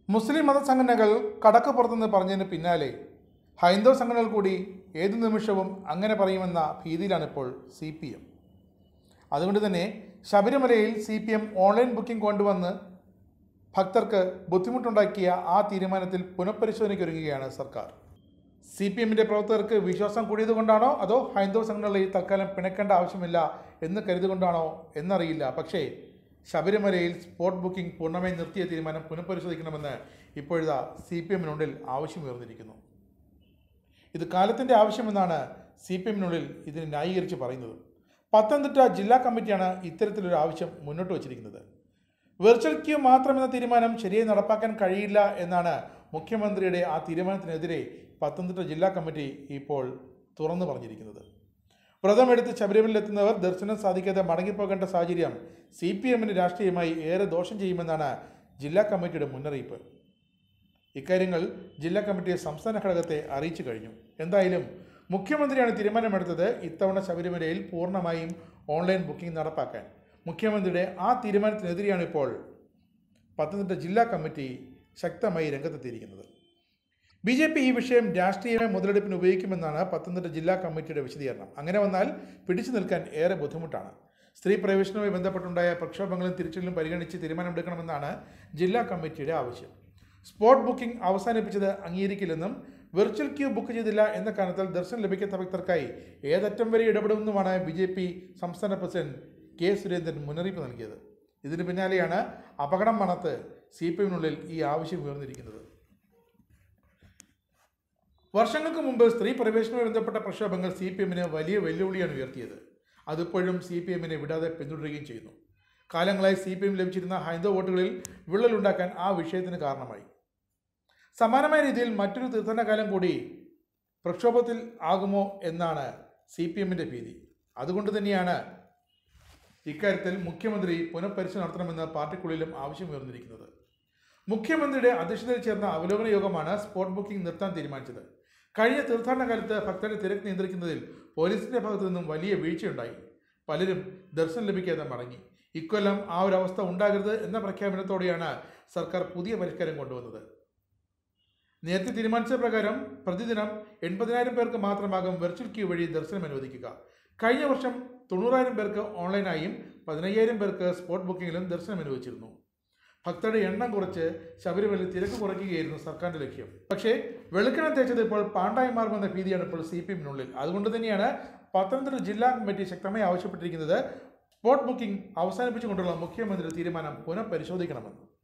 മുസ്ലിം മതസംഘടനകൾ കടക്ക് പുറത്തുനിന്ന് പറഞ്ഞതിന് പിന്നാലെ ഹൈന്ദവ സംഘടനകൾ കൂടി ഏതു നിമിഷവും അങ്ങനെ പറയുമെന്ന ഭീതിയിലാണിപ്പോൾ സി പി എം അതുകൊണ്ട് തന്നെ ശബരിമലയിൽ C P M online booking കൊണ്ടുവന്ന് ഭക്തർക്ക് ബുദ്ധിമുട്ടുണ്ടാക്കിയ ആ തീരുമാനത്തിൽ പുനഃപരിശോധനയ്ക്കൊരുങ്ങുകയാണ് സർക്കാർ സി പി എമ്മിൻ്റെ പ്രവർത്തകർക്ക് വിശ്വാസം കൂടിയതുകൊണ്ടാണോ അതോ ഹൈന്ദവ സംഘടനകളെ ഈ തൽക്കാലം പിണക്കേണ്ട ആവശ്യമില്ല എന്ന് കരുതുകൊണ്ടാണോ എന്നറിയില്ല പക്ഷേ ശബരിമലയിൽ സ്പോട്ട് ബുക്കിംഗ് പൂർണ്ണമായി നിർത്തിയ തീരുമാനം പുനഃപരിശോധിക്കണമെന്ന് ഇപ്പോഴത്തെ സി പി എമ്മിനുള്ളിൽ ആവശ്യമുയർന്നിരിക്കുന്നു ഇത് കാലത്തിൻ്റെ ആവശ്യമെന്നാണ് സി പി എമ്മിനുള്ളിൽ ഇതിനെ ന്യായീകരിച്ച് പറയുന്നത് പത്തനംതിട്ട ജില്ലാ കമ്മിറ്റിയാണ് ഇത്തരത്തിലൊരു ആവശ്യം മുന്നോട്ട് വച്ചിരിക്കുന്നത് വെർച്വൽ ക്യൂ മാത്രമെന്ന തീരുമാനം ശരിയായി നടപ്പാക്കാൻ കഴിയില്ല എന്നാണ് മുഖ്യമന്ത്രിയുടെ ആ തീരുമാനത്തിനെതിരെ പത്തനംതിട്ട ജില്ലാ കമ്മിറ്റി ഇപ്പോൾ തുറന്നു പറഞ്ഞിരിക്കുന്നത് വ്രതമെടുത്ത് ശബരിമലയിലെത്തുന്നവർ ദർശനം സാധിക്കാതെ മടങ്ങിപ്പോകേണ്ട സാഹചര്യം സി പി എമ്മിന് രാഷ്ട്രീയമായി ഏറെ ദോഷം ചെയ്യുമെന്നാണ് ജില്ലാ കമ്മിറ്റിയുടെ മുന്നറിയിപ്പ് ഇക്കാര്യങ്ങൾ ജില്ലാ കമ്മിറ്റി സംസ്ഥാന ഘടകത്തെ അറിയിച്ചു കഴിഞ്ഞു എന്തായാലും മുഖ്യമന്ത്രിയാണ് തീരുമാനമെടുത്തത് ഇത്തവണ ശബരിമലയിൽ പൂർണ്ണമായും ഓൺലൈൻ ബുക്കിംഗ് നടപ്പാക്കാൻ മുഖ്യമന്ത്രിയുടെ ആ തീരുമാനത്തിനെതിരെയാണ് ഇപ്പോൾ പത്തനംതിട്ട ജില്ലാ കമ്മിറ്റി ശക്തമായി രംഗത്തെത്തിയിരിക്കുന്നത് ബി ജെ പി ഈ വിഷയം രാഷ്ട്രീയ മുതലെടുപ്പിന് ഉപയോഗിക്കുമെന്നാണ് പത്തനംതിട്ട ജില്ലാ കമ്മിറ്റിയുടെ വിശദീകരണം അങ്ങനെ വന്നാൽ പിടിച്ചു നിൽക്കാൻ ഏറെ ബുദ്ധിമുട്ടാണ് സ്ത്രീ പ്രവേശനവുമായി ബന്ധപ്പെട്ടുണ്ടായ പ്രക്ഷോഭങ്ങളും തിരിച്ചലും പരിഗണിച്ച് തീരുമാനമെടുക്കണമെന്നാണ് ജില്ലാ കമ്മിറ്റിയുടെ ആവശ്യം സ്പോട്ട് ബുക്കിംഗ് അവസാനിപ്പിച്ചത് അംഗീകരിക്കില്ലെന്നും വെർച്വൽ ക്യൂ ബുക്ക് ചെയ്തില്ല എന്ന കാരണത്താൽ ദർശനം ലഭിക്കാത്ത ഭക്തർക്കായി ഏതറ്റം വരെ ഇടപെടുമെന്നുമാണ് ബി ജെ പി സംസ്ഥാന പ്രസിഡന്റ് കെ സുരേന്ദ്രൻ മുന്നറിയിപ്പ് നൽകിയത് ഇതിന് പിന്നാലെയാണ് അപകടം മണത്ത് സി പി എമ്മിനുള്ളിൽ ഈ ആവശ്യം ഉയർന്നിരിക്കുന്നത് വർഷങ്ങൾക്ക് മുമ്പ് സ്ത്രീ പ്രവേശനവുമായി ബന്ധപ്പെട്ട പ്രക്ഷോഭങ്ങൾ സി പി എമ്മിന് വലിയ വെല്ലുവിളിയാണ് ഉയർത്തിയത് അതിപ്പോഴും സി പി എമ്മിനെ വിടാതെ പിന്തുടരുകയും ചെയ്യുന്നു കാലങ്ങളായി സി പി എം ലഭിച്ചിരുന്ന ഹൈന്ദവ വോട്ടുകളിൽ വിള്ളലുണ്ടാക്കാൻ ആ വിഷയത്തിന് കാരണമായി സമാനമായ രീതിയിൽ മറ്റൊരു തീർത്ഥാടനകാലം കൂടി പ്രക്ഷോഭത്തിൽ ആകുമോ എന്നാണ് സി പി എമ്മിൻ്റെ ഭീതി അതുകൊണ്ട് തന്നെയാണ് ഇക്കാര്യത്തിൽ മുഖ്യമന്ത്രി പുനഃപരിശോധന നടത്തണമെന്ന് പാർട്ടിക്കുള്ളിലും ആവശ്യമുയർന്നിരിക്കുന്നത് മുഖ്യമന്ത്രിയുടെ അധ്യക്ഷതയിൽ ചേർന്ന അവലോകന യോഗമാണ് സ്പോട്ട് ബുക്കിംഗ് നിർത്താൻ തീരുമാനിച്ചത് കഴിഞ്ഞ തീർത്ഥാടന കാലത്ത് ഭക്തരുടെ തിരക്ക് നിയന്ത്രിക്കുന്നതിൽ പോലീസിന്റെ ഭാഗത്തു നിന്നും വലിയ വീഴ്ചയുണ്ടായി പലരും ദർശനം ലഭിക്കാതെ മടങ്ങി ഇക്കൊല്ലം ആ ഒരു അവസ്ഥ ഉണ്ടാകരുത് എന്ന പ്രഖ്യാപനത്തോടെയാണ് സർക്കാർ പുതിയ പരിഷ്കാരം കൊണ്ടുവന്നത് നേരത്തെ തീരുമാനിച്ച പ്രകാരം പ്രതിദിനം എൺപതിനായിരം പേർക്ക് മാത്രമാകും വെർച്വൽ ക്യൂ വഴി ദർശനം അനുവദിക്കുക കഴിഞ്ഞ വർഷം തൊണ്ണൂറായിരം പേർക്ക് ഓൺലൈനായും പതിനയ്യായിരം പേർക്ക് സ്പോട്ട് ബുക്കിങ്ങിലും ദർശനം അനുവദിച്ചിരുന്നു ഭക്തരുടെ എണ്ണം കുറച്ച് ശബരിമല തിരക്ക് കുറയ്ക്കുകയായിരുന്നു സർക്കാരിന്റെ ലക്ഷ്യം പക്ഷേ വെളുക്കണം തേച്ചത് ഇപ്പോൾ പാണ്ടായി മാറുമെന്ന ഭീതിയാണ് ഇപ്പോൾ സി പി എമ്മിനുള്ളിൽ അതുകൊണ്ട് തന്നെയാണ് പത്തനംതിട്ട ജില്ലാ കമ്മിറ്റി ശക്തമായി ആവശ്യപ്പെട്ടിരിക്കുന്നത് സ്പോട്ട് ബുക്കിംഗ് അവസാനിപ്പിച്ചുകൊണ്ടുള്ള മുഖ്യമന്ത്രിയുടെ തീരുമാനം പുനഃപരിശോധിക്കണമെന്ന്